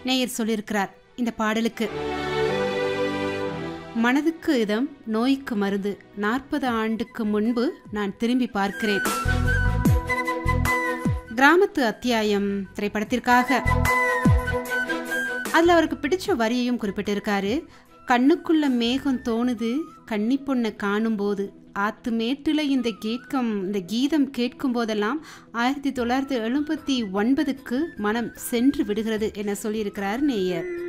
நேயர் சொல்லியிருக்கிறார் இந்த பாடலுக்கு மனதுக்கு இதம் நோய்க்கு மருந்து நாற்பது ஆண்டுக்கு முன்பு நான் திரும்பி பார்க்கிறேன் கிராமத்து அத்தியாயம் திரைப்படத்திற்காக அதில் அவருக்கு பிடிச்ச வரியையும் குறிப்பிட்டிருக்காரு கண்ணுக்குள்ள மேகம் தோணுது கன்னி பொண்ணை காணும்போது ஆத்து மேட்டுல இந்த கேட்கும் இந்த கீதம் கேட்கும் போதெல்லாம் ஆயிரத்தி தொள்ளாயிரத்தி எழுபத்தி ஒன்பதுக்கு மனம் சென்று விடுகிறது என சொல்லியிருக்கிறார் நேயர்